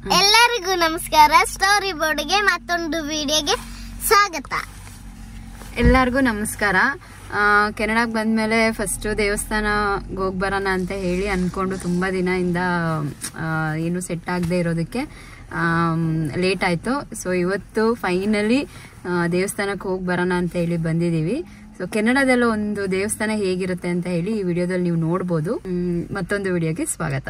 ಎಲ್ಲರಿಗೂ ನಮಸ್ಕಾರ ಸ್ಟೋರಿ ಬೋರ್ಡ್ಗೆ ಮತ್ತೊಂದು ವಿಡಿಯೋಗೆ ಸ್ವಾಗತ ಎಲ್ಲರಿಗೂ ನಮಸ್ಕಾರ ಕೆನಡಾಗೆ ಬಂದಮೇಲೆ ಫಸ್ಟು ದೇವಸ್ಥಾನಕ್ಕೆ ಹೋಗಿ ಬರೋಣ ಅಂತ ಹೇಳಿ ಅಂದ್ಕೊಂಡು ತುಂಬ ದಿನದಿಂದ ಆ, ಏನು ಸೆಟ್ ಆಗದೆ ಇರೋದಕ್ಕೆ ಲೇಟ್ ಆಯಿತು ಸೊ ಇವತ್ತು ಫೈನಲಿ ದೇವಸ್ಥಾನಕ್ಕೆ ಹೋಗಿ ಬರೋಣ ಅಂತ ಹೇಳಿ ಬಂದಿದ್ದೀವಿ ಸೊ ಕೆನಡಾದಲ್ಲೂ ಒಂದು ದೇವಸ್ಥಾನ ಹೇಗಿರುತ್ತೆ ಅಂತ ಹೇಳಿ ಈ ವಿಡಿಯೋದಲ್ಲಿ ನೀವು ನೋಡ್ಬೋದು ಮ್, ಮತ್ತೊಂದು ವಿಡಿಯೋಗೆ ಸ್ವಾಗತ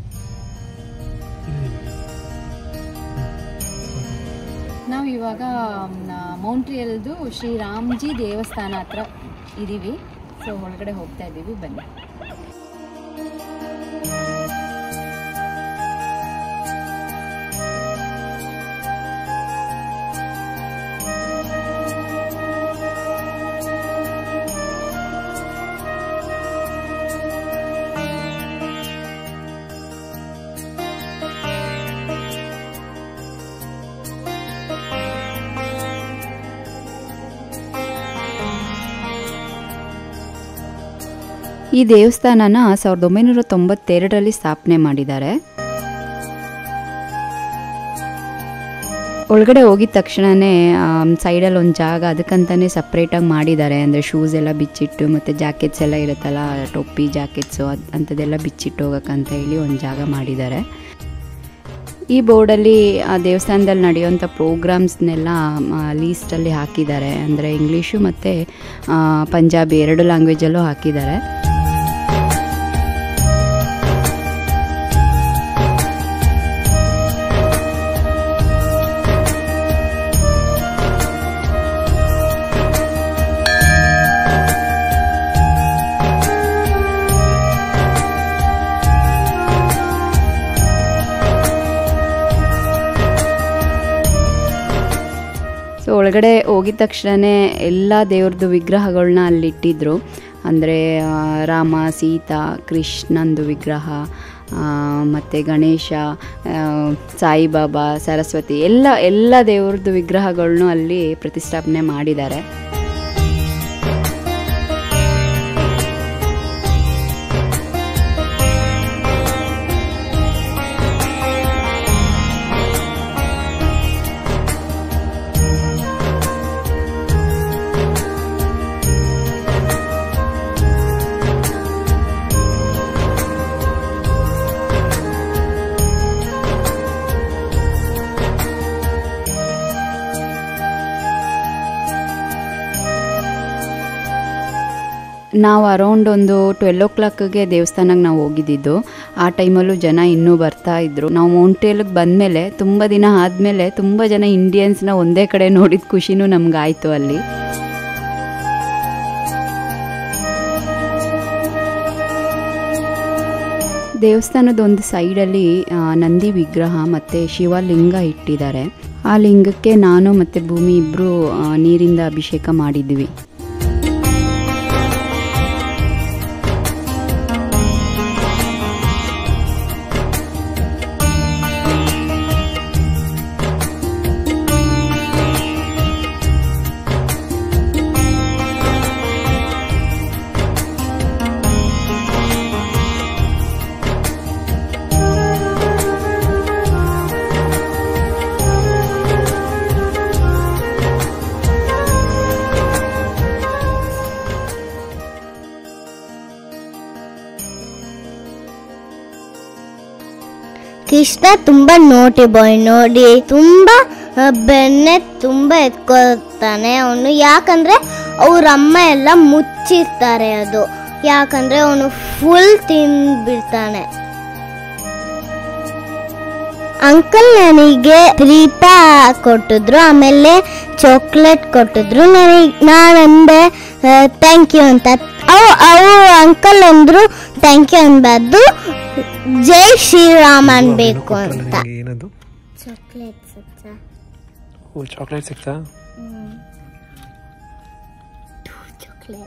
ನಾವು ಇವಾಗ ಮೌಂಟ್ರಿಯಲ್ದು ಶ್ರೀ ರಾಮ್ಜಿ ದೇವಸ್ಥಾನ ಹತ್ರ ಇದ್ದೀವಿ ಸೊ ಒಳಗಡೆ ಹೋಗ್ತಾ ಇದ್ದೀವಿ ಬನ್ನಿ ಈ ದೇವಸ್ಥಾನನ ಸಾವಿರದ ಒಂಬೈನೂರ ತೊಂಬತ್ತೆರಡರಲ್ಲಿ ಸ್ಥಾಪನೆ ಮಾಡಿದ್ದಾರೆ ಒಳಗಡೆ ಹೋಗಿದ ತಕ್ಷಣವೇ ಸೈಡಲ್ಲಿ ಒಂದು ಜಾಗ ಅದಕ್ಕಂತಾನೆ ಸಪ್ರೇಟಾಗಿ ಮಾಡಿದ್ದಾರೆ ಅಂದರೆ ಶೂಸ್ ಎಲ್ಲ ಬಿಚ್ಚಿಟ್ಟು ಮತ್ತು ಜಾಕೆಟ್ಸ್ ಎಲ್ಲ ಇರುತ್ತಲ್ಲ ಟೊಪ್ಪಿ ಜಾಕೆಟ್ಸು ಅದು ಅಂಥದ್ದೆಲ್ಲ ಬಿಚ್ಚಿಟ್ಟು ಹೋಗೋಕ್ಕಂತ ಹೇಳಿ ಒಂದು ಜಾಗ ಮಾಡಿದ್ದಾರೆ ಈ ಬೋರ್ಡಲ್ಲಿ ಆ ದೇವಸ್ಥಾನದಲ್ಲಿ ನಡೆಯುವಂಥ ಪ್ರೋಗ್ರಾಮ್ಸ್ನೆಲ್ಲ ಲೀಸ್ಟಲ್ಲಿ ಹಾಕಿದ್ದಾರೆ ಅಂದರೆ ಇಂಗ್ಲೀಷು ಮತ್ತು ಪಂಜಾಬಿ ಎರಡು ಲ್ಯಾಂಗ್ವೇಜಲ್ಲೂ ಹಾಕಿದ್ದಾರೆ ಸೊ ಒಳಗಡೆ ಹೋಗಿದ ತಕ್ಷಣವೇ ಎಲ್ಲ ದೇವ್ರದ್ದು ವಿಗ್ರಹಗಳನ್ನ ಅಲ್ಲಿ ಇಟ್ಟಿದ್ರು ಅಂದರೆ ರಾಮ ಸೀತಾ ಕೃಷ್ಣಂದು ವಿಗ್ರಹ ಮತ್ತು ಗಣೇಶ ಆ, ಸಾಯಿಬಾಬಾ ಸರಸ್ವತಿ ಎಲ್ಲ ಎಲ್ಲ ದೇವ್ರದ್ದು ವಿಗ್ರಹಗಳನ್ನೂ ಅಲ್ಲಿ ಪ್ರತಿಷ್ಠಾಪನೆ ಮಾಡಿದ್ದಾರೆ ನಾವು ಅರೌಂಡ್ ಒಂದು ಟ್ವೆಲ್ ಓ ಕ್ಲಾಕ್ಗೆ ದೇವಸ್ಥಾನಕ್ಕೆ ನಾವು ಹೋಗಿದ್ದಿದ್ದು ಆ ಟೈಮಲ್ಲೂ ಜನ ಇನ್ನೂ ಬರ್ತಾ ಇದ್ರು ನಾವು ಮೌಂಟೇಲ್ಗೆ ಬಂದಮೇಲೆ ತುಂಬ ದಿನ ಆದಮೇಲೆ ತುಂಬ ಜನ ಇಂಡಿಯನ್ಸ್ನ ಒಂದೇ ಕಡೆ ನೋಡಿದ ಖುಷಿನೂ ನಮ್ಗಾಯ್ತು ಅಲ್ಲಿ ದೇವಸ್ಥಾನದ ಒಂದು ಸೈಡಲ್ಲಿ ಆ, ನಂದಿ ವಿಗ್ರಹ ಮತ್ತು ಶಿವಲಿಂಗ ಇಟ್ಟಿದ್ದಾರೆ ಆ ಲಿಂಗಕ್ಕೆ ನಾನು ಮತ್ತು ಭೂಮಿ ಇಬ್ಬರು ನೀರಿಂದ ಅಭಿಷೇಕ ಮಾಡಿದ್ವಿ ಕೃಷ್ಣ ತುಂಬಾ ನೋಟಿ ಬಾಯ್ ನೋಡಿ ತುಂಬಾ ಆ, ಬೆನ್ನೆ ತುಂಬಾ ಎತ್ಕೊತಾನೆ ಅವನು ಯಾಕಂದ್ರೆ ಅವ್ರ ಅಮ್ಮ ಎಲ್ಲ ಮುಚ್ಚಿರ್ತಾರೆ ಅದು ಯಾಕಂದ್ರೆ ಅವನು ಫುಲ್ ತಿಂದ್ಬಿಡ್ತಾನೆ ಅಂಕಲ್ ನನಗೆ ದೀಪ ಕೊಟ್ಟಿದ್ರು ಆಮೇಲೆ ಚಾಕ್ಲೇಟ್ ಕೊಟ್ಟಿದ್ರು ನನಗೆ ನಾನು ಅಂದೆ ಥ್ಯಾಂಕ್ ಯು ಅಂತ ಅವು ಅವು ಅಂಕಲ್ ಅಂದ್ರು ಥ್ಯಾಂಕ್ ಯು ಅನ್ಬಾರ್ದು ಜೈ ಶ್ರೀರಾಮ್ ಅನ್ಬೇಕು ಅಂತ ನಿಂಗೆ ಏನದು ಚಾಕ್ಲೇಟ್ ಓ ಚಾಕ್ಲೇಟ್ ಸಿಕ್ತಾ ಚಾಕ್ಲೇಟ್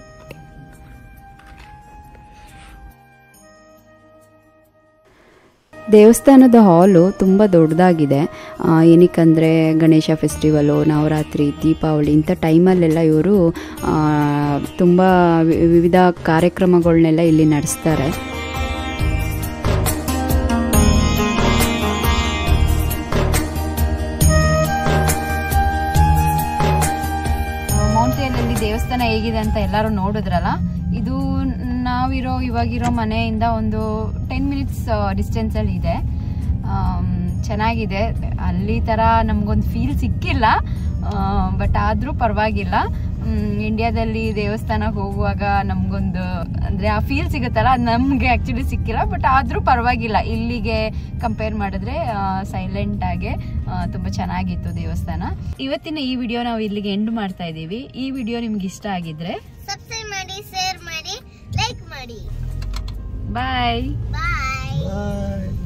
ದೇವಸ್ಥಾನದ ಹಾಲು ತುಂಬ ದೊಡ್ಡದಾಗಿದೆ ಆ, ಏನಕ್ಕಂದರೆ ಗಣೇಶ ಫೆಸ್ಟಿವಲು ನವರಾತ್ರಿ ದೀಪಾವಳಿ ಇಂಥ ಟೈಮಲ್ಲೆಲ್ಲ ಇವರು ತುಂಬ ವಿ- ವಿವಿಧ ಕಾರ್ಯಕ್ರಮಗಳನ್ನೆಲ್ಲ ಇಲ್ಲಿ ನಡೆಸ್ತಾರೆ ದೇವಸ್ಥಾನ ಹೇಗಿದೆ ಅಂತ ಎಲ್ಲರೂ ನೋಡಿದ್ರಲ್ಲ ಇದು ನಾವಿರೋ ಇವಾಗಿರೋ ಮನೆಯಿಂದ ಒಂದು ಟೆನ್ ಮಿನಿಟ್ಸ್ ಡಿಸ್ಟೆನ್ಸಲ್ಲಿ ಇದೆ ಆಮ್, ಚೆನ್ನಾಗಿದೆ ಅಲ್ಲಿ ಥರ ನಮಗೊಂದು ಫೀಲ್ ಸಿಕ್ಕಿಲ್ಲ ಬಟ್ ಆದರೂ ಪರವಾಗಿಲ್ಲ ಇಂಡಿಯಾದಲ್ಲಿ ದೇವಸ್ಥಾನಕ್ಕೆ ಹೋಗುವಾಗ ನಮಗೊಂದು ಅಂದರೆ ಆ ಫೀಲ್ ಸಿಗುತ್ತಲ್ಲ ಅದು ನಮಗೆ ಆ್ಯಕ್ಚುಲಿ ಸಿಕ್ಕಿಲ್ಲ ಬಟ್ ಆದರೂ ಪರವಾಗಿಲ್ಲ ಇಲ್ಲಿಗೆ ಕಂಪೇರ್ ಮಾಡಿದ್ರೆ ಸೈಲೆಂಟ್ ಆಗಿ ತುಂಬ ಚೆನ್ನಾಗಿತ್ತು ದೇವಸ್ಥಾನ ಇವತ್ತಿನ ಈ ವಿಡಿಯೋ ನಾವು ಇಲ್ಲಿಗೆ ಎಂಡ್ ಮಾಡ್ತಾ ಇದ್ದೀವಿ ಈ ವಿಡಿಯೋ ನಿಮ್ಗೆ ಇಷ್ಟ ಆಗಿದ್ರೆ ಸಬ್ಸ್ಕ್ರೈಬ್ ಮಾಡಿ ಶೇರ್ ಮಾಡಿ ಲೈಕ್ ಮಾಡಿ ಬಾಯ್ ಬಾಯ್ Bye.